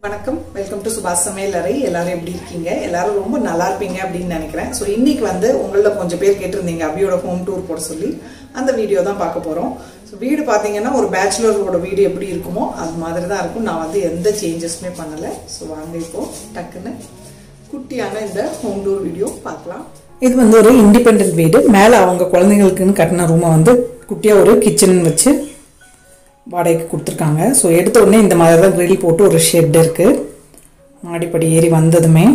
வணக்கம் welcome to சுபாஷ் சமையல் அறை எல்லாரும் எப்படி இருக்கீங்க எல்லாரும் ரொம்ப நல்லா இருப்பீங்க அப்படின்னு நினைக்கிறேன் ஸோ இன்னைக்கு வந்து உங்களில் கொஞ்சம் பேர் கேட்டிருந்தீங்க அபியோட ஹோம் டூர் போட சொல்லி அந்த வீடியோ தான் பார்க்க போகிறோம் ஸோ வீடு பார்த்தீங்கன்னா ஒரு பேச்சுலரோட வீடு எப்படி இருக்குமோ அது மாதிரி தான் இருக்கும் நான் வந்து எந்த சேஞ்சஸுமே பண்ணலை ஸோ வாங்க இப்போ டக்குன்னு குட்டியான இந்த ஹோம் டூர் வீடியோ பார்க்கலாம் இது வந்து ஒரு இண்டிபெண்ட் வீடு மேலே அவங்க குழந்தைங்களுக்குன்னு கட்டின ரூமை வந்து குட்டியாக ஒரு கிச்சன் வச்சு வாடகைக்கு கொடுத்துருக்காங்க ஸோ எடுத்த உடனே இந்த மாதிரி தான் grill போட்டு ஒரு ஷெட் இருக்குது மாடிப்படி ஏறி வந்ததுமே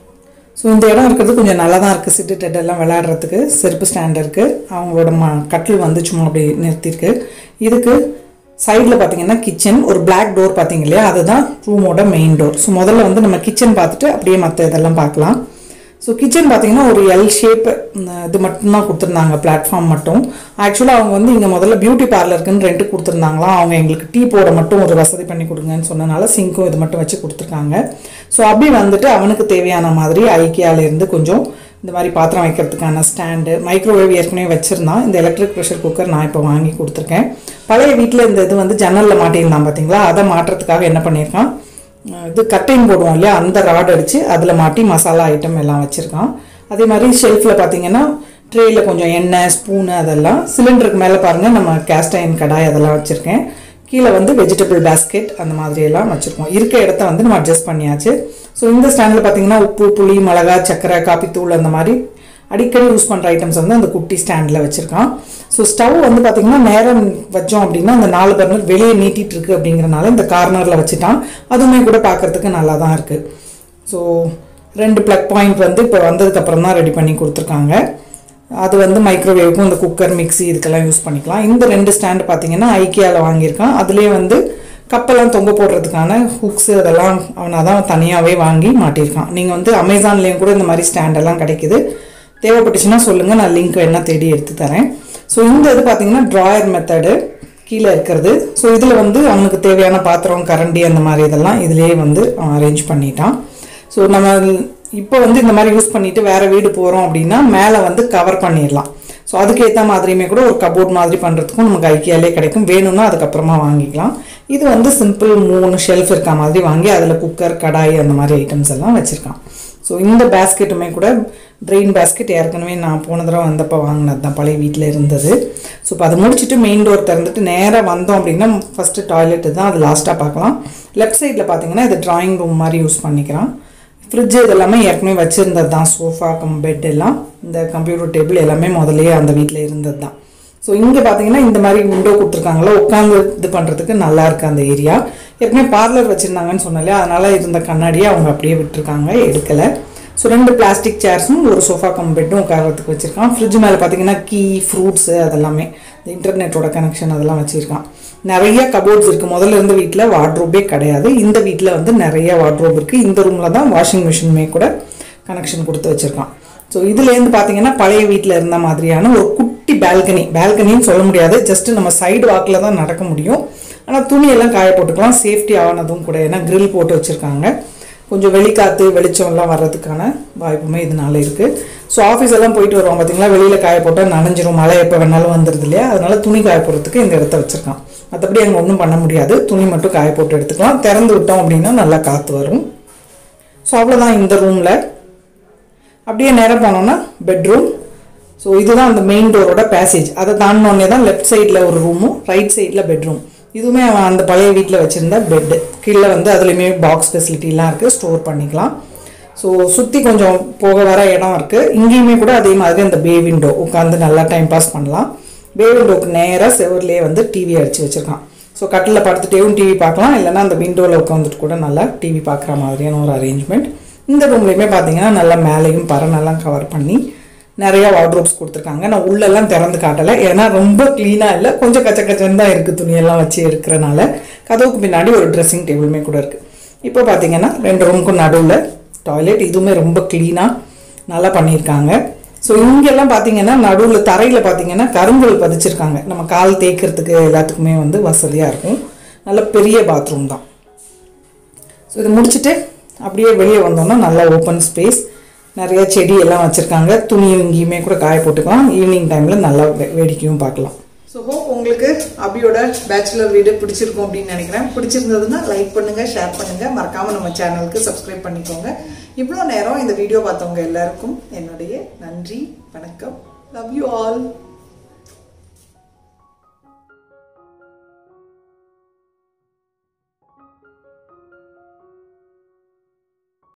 ஸோ இந்த இடம் இருக்கிறது கொஞ்சம் நல்லா தான் இருக்குது சிட்டு டெட் எல்லாம் விளையாடுறதுக்கு செருப்பு ஸ்டாண்ட் இருக்குது அவங்களோட ம கட்டில் வந்து சும்மா அப்படி நிறுத்தியிருக்கு இதுக்கு சைடில் பார்த்தீங்கன்னா கிச்சன் ஒரு பிளாக் டோர் பார்த்தீங்க இல்லையா அதுதான் ரூமோட மெயின் டோர் ஸோ முதல்ல வந்து நம்ம கிச்சன் பார்த்துட்டு அப்படியே மற்ற இதெல்லாம் பார்க்கலாம் ஸோ கிச்சன் பார்த்தீங்கன்னா ஒரு எல் ஷேப் இது மட்டும்தான் கொடுத்துருந்தாங்க பிளாட்ஃபார்ம் மட்டும் ஆக்சுவலாக அவங்க வந்து இங்கே முதல்ல பியூட்டி பார்லருக்குன்னு ரெண்ட் கொடுத்துருந்தாங்களாம் அவங்க எங்களுக்கு டீ போட மட்டும் ஒரு வசதி பண்ணி கொடுங்கன்னு சொன்னனால சிங்க்கும் இது மட்டும் வச்சு கொடுத்துருக்காங்க ஸோ அப்படி வந்துட்டு அவனுக்கு தேவையான மாதிரி ஐக்கியால இருந்து கொஞ்சம் இந்த மாதிரி பாத்திரம் வைக்கிறதுக்கான ஸ்டாண்டு மைக்ரோவேவ் ஏற்கனவே வச்சுருந்தான் இந்த எலக்ட்ரிக் ப்ரெஷர் குக்கர் நான் இப்போ வாங்கி கொடுத்துருக்கேன் பழைய வீட்டில் இந்த இது வந்து ஜன்னலில் மாட்டியிருந்தான் பார்த்தீங்களா அதை மாட்டுறதுக்காக என்ன பண்ணியிருக்கான் அஹ் இது கட்டைன் போடுவோம் இல்லையா அந்த ராட் அடித்து அதில் மாட்டி மசாலா ஐட்டம் எல்லாம் வச்சுருக்கான் அதே மாதிரி ஷெல்ஃபில் பார்த்தீங்கன்னா ட்ரேயில் கொஞ்சம் எண்ணெய் ஸ்பூனு அதெல்லாம் சிலிண்டருக்கு மேலே பாருங்கள் நம்ம கேஸ்ட் அயன் கடாய் அதெல்லாம் வச்சுருக்கேன் கீழே வந்து வெஜிடபிள் பேஸ்கெட் அந்த மாதிரி எல்லாம் வச்சுருக்கோம் இருக்க இடத்த வந்து நம்ம அட்ஜஸ்ட் பண்ணியாச்சு ஸோ இந்த ஸ்டாண்டில் பார்த்தீங்கன்னா உப்பு புளி மிளகா சர்க்கரை காப்பித்தூள் அந்த மாதிரி அடிக்கடி யூஸ் பண்ணுற ஐட்டம்ஸ் வந்து அந்த குட்டி ஸ்டாண்டில் வச்சுருக்கான் ஸோ ஸ்டவ் வந்து பார்த்திங்கன்னா நேரம் வச்சோம் அப்படின்னா அந்த நாலு பர்னர் வெளியே நீட்டிட்டு இருக்கு அப்படிங்கிறனால இந்த கார்னரில் வச்சுட்டான் அதுவுமே கூட பார்க்கறதுக்கு நல்லா தான் இருக்குது ஸோ ரெண்டு ப்ளக் பாயிண்ட் வந்து இப்போ வந்ததுக்கப்புறம் தான் ரெடி பண்ணி கொடுத்துருக்காங்க அது வந்து மைக்ரோவேவுக்கும் இந்த குக்கர் மிக்ஸி இதுக்கெல்லாம் யூஸ் பண்ணிக்கலாம் இந்த ரெண்டு ஸ்டாண்டு பார்த்தீங்கன்னா ஐக்கியாவில் வாங்கியிருக்கான் அதுலேயே வந்து கப்பெல்லாம் தொங்க போடுறதுக்கான ஹுக்ஸு அதெல்லாம் அவன் அதான் தனியாகவே வாங்கி மாட்டியிருக்கான் நீங்கள் வந்து அமேசான்லேயும் கூட இந்த மாதிரி ஸ்டாண்டெல்லாம் கிடைக்குது தேவைப்பட்டுச்சுன்னா சொல்லுங்கள் நான் லிங்க் வேணால் தேடி எடுத்து தரேன் ஸோ இந்த இது பார்த்தீங்கன்னா ட்ராயர் மெத்தடு கீழே இருக்கிறது ஸோ இதில் வந்து அவனுக்கு தேவையான பாத்திரம் கரண்டி அந்த மாதிரி இதெல்லாம் இதிலேயே வந்து அவன் அரேஞ்ச் பண்ணிட்டான் ஸோ நம்ம இப்போ வந்து இந்த மாதிரி யூஸ் பண்ணிட்டு வேற வீடு போகிறோம் அப்படின்னா மேலே வந்து கவர் பண்ணிடலாம் ஸோ அதுக்கேற்ற மாதிரியுமே கூட ஒரு கபோர்ட் மாதிரி பண்ணுறதுக்கும் நமக்கு ஐக்கியாலே கிடைக்கும் வேணும்னா அதுக்கப்புறமா வாங்கிக்கலாம் இது வந்து சிம்பிள் மூணு ஷெல்ஃப் இருக்க மாதிரி வாங்கி அதில் குக்கர் கடாய் அந்த மாதிரி ஐட்டம்ஸ் எல்லாம் வச்சுருக்கான் ஸோ இந்த பேஸ்கெட்டுமே கூட ட்ரெயின் பேஸ்கெட் ஏற்கனவே நான் போன தடவை வந்தப்போ வாங்கினது தான் பழைய வீட்டில் இருந்தது ஸோ இப்போ அதை முடிச்சுட்டு மெயின் டோர் திறந்துட்டு நேராக வந்தோம் அப்படின்னா ஃபஸ்ட்டு டாய்லெட்டு தான் அது லாஸ்ட்டாக பார்க்கலாம் லெஃப்ட் சைடில் பார்த்தீங்கன்னா இது ட்ராயிங் ரூம் மாதிரி யூஸ் பண்ணிக்கிறான் ஃப்ரிட்ஜ் இதெல்லாமே ஏற்கனவே வச்சுருந்தது தான் சோஃபா கம் பெட் எல்லாம் இந்த கம்ப்யூட்டர் டேபிள் எல்லாமே முதல்லயே அந்த வீட்டில் இருந்தது தான் ஸோ இங்கே பார்த்தீங்கன்னா இந்த மாதிரி விண்டோ கொடுத்துருக்காங்களா உட்காந்து இது பண்ணுறதுக்கு நல்லா இருக்கு அந்த ஏரியா ஏற்கனவே பார்லர் வச்சுருந்தாங்கன்னு சொன்னாலே அதனால் இருந்த கண்ணாடியை அவங்க அப்படியே விட்டுருக்காங்க எடுக்கலை ஸோ ரெண்டு பிளாஸ்டிக் சேர்ஸும் ஒரு சோஃபா கம் பெட்டும் உட்காரத்துக்கு வச்சுருக்கான் ஃப்ரிட்ஜ் மேலே பார்த்தீங்கன்னா கீ ஃப்ரூட்ஸு அதெல்லாமே இந்த இன்டர்நெட்டோட கனெக்ஷன் அதெல்லாம் வச்சுருக்கான் நிறைய கபோர்ட்ஸ் இருக்குது முதல்ல இருந்த வீட்டில் வார்ட்ரோபே கிடையாது இந்த வீட்டில் வந்து நிறைய வார்ட்ரோப் இருக்குது இந்த ரூமில் தான் வாஷிங் மிஷினுமே கூட கனெக்ஷன் கொடுத்து வச்சுருக்கான் ஸோ இதுலேருந்து பார்த்தீங்கன்னா பழைய வீட்டில் இருந்த மாதிரியான ஒரு குட்டி பால்கனி பால்கனின்னு சொல்ல முடியாது ஜஸ்ட் நம்ம சைடு வாக்கில் தான் நடக்க முடியும் ஆனால் துணியெல்லாம் காய போட்டுக்கலாம் சேஃப்டி ஆனதும் கூட ஏன்னா grill போட்டு வச்சுருக்காங்க கொஞ்சம் வெளிக்காற்று வெளிச்சம்லாம் வர்றதுக்கான வாய்ப்புமே இதனால இருக்குது ஸோ ஆஃபீஸ் எல்லாம் போயிட்டு வருவாங்க பார்த்தீங்களா வெளியில் காய போட்டால் நனைஞ்சிரும் மழை எப்போ வேணாலும் வந்துடுது இல்லையா அதனால துணி காய போடுறதுக்கு இந்த இடத்த வச்சுருக்கான் மற்றபடி அங்கே ஒன்றும் பண்ண முடியாது துணி மட்டும் காய போட்டு எடுத்துக்கலாம் திறந்து விட்டோம் அப்படின்னா நல்லா காற்று வரும் ஸோ அவ்வளோதான் இந்த ரூமில் அப்படியே நேரம் போனோம்னா பெட்ரூம் ஸோ இதுதான் அந்த மெயின் டோரோட பேசேஜ் அதை தாண்டினோடனே தான் லெஃப்ட் சைடில் ஒரு ரூமும் ரைட் சைடில் பெட்ரூம் இதுவுமே அவன் அந்த பழைய வீட்டில் வச்சுருந்த பெட்டு கீழே வந்து அதுலேயுமே பாக்ஸ் ஃபெசிலிட்டிலாம் இருக்குது ஸ்டோர் பண்ணிக்கலாம் ஸோ சுற்றி கொஞ்சம் போக வர இடம் இருக்குது இங்கேயுமே கூட அதே மாதிரி அந்த பே விண்டோ உட்காந்து நல்லா டைம் பாஸ் பண்ணலாம் பே விண்டோக்கு நேராக செவர்லேயே வந்து டிவி அடித்து வச்சுருக்கான் ஸோ கட்டில் படுத்துட்டேவும் டிவி பார்க்கலாம் இல்லைன்னா அந்த விண்டோவில் உட்காந்துட்டு கூட நல்லா டிவி பார்க்குற மாதிரியான ஒரு அரேஞ்ச்மெண்ட் இந்த ரூம்லேயுமே பார்த்தீங்கன்னா நல்லா மேலேயும் பறனெல்லாம் கவர் பண்ணி நிறைய வார்ட்ரோப்ஸ் கொடுத்துருக்காங்க நான் உள்ளெல்லாம் திறந்து காட்டலை ஏன்னா ரொம்ப க்ளீனாக இல்லை கொஞ்சம் கச்ச கச்சன்னு தான் இருக்குது துணியெல்லாம் வச்சு இருக்கிறனால கதவுக்கு பின்னாடி ஒரு ட்ரெஸ்ஸிங் டேபிளுமே கூட இருக்குது இப்போ பார்த்தீங்கன்னா ரெண்டு ரூமுக்கும் நடுவில் டாய்லெட் இதுவுமே ரொம்ப க்ளீனாக நல்லா பண்ணியிருக்காங்க ஸோ இங்கெல்லாம் பார்த்தீங்கன்னா நடுவில் தரையில் பார்த்தீங்கன்னா கருங்கல் பதிச்சிருக்காங்க நம்ம கால் தேய்க்கிறதுக்கு எல்லாத்துக்குமே வந்து வசதியாக இருக்கும் நல்ல பெரிய பாத்ரூம் தான் ஸோ இது முடிச்சுட்டு அப்படியே வெளியே வந்தோம்னா நல்லா ஓப்பன் ஸ்பேஸ் நிறைய செடி எல்லாம் வச்சுருக்காங்க துணி இங்கேயுமே கூட காய போட்டுக்கலாம் ஈவினிங் டைமில் நல்லா வே- வேடிக்கையும் பார்க்கலாம் ஸோ ஹோப் உங்களுக்கு அபியோட பேச்சுலர் வீடு பிடிச்சிருக்கும் அப்படின்னு நினைக்கிறேன் பிடிச்சிருந்ததுன்னா லைக் பண்ணுங்க ஷேர் பண்ணுங்க மறக்காம நம்ம சேனலுக்கு சப்ஸ்கிரைப் பண்ணிக்கோங்க இவ்வளோ நேரம் இந்த வீடியோ பார்த்தவங்க எல்லாருக்கும் என்னுடைய நன்றி வணக்கம் லவ் யூ ஆல்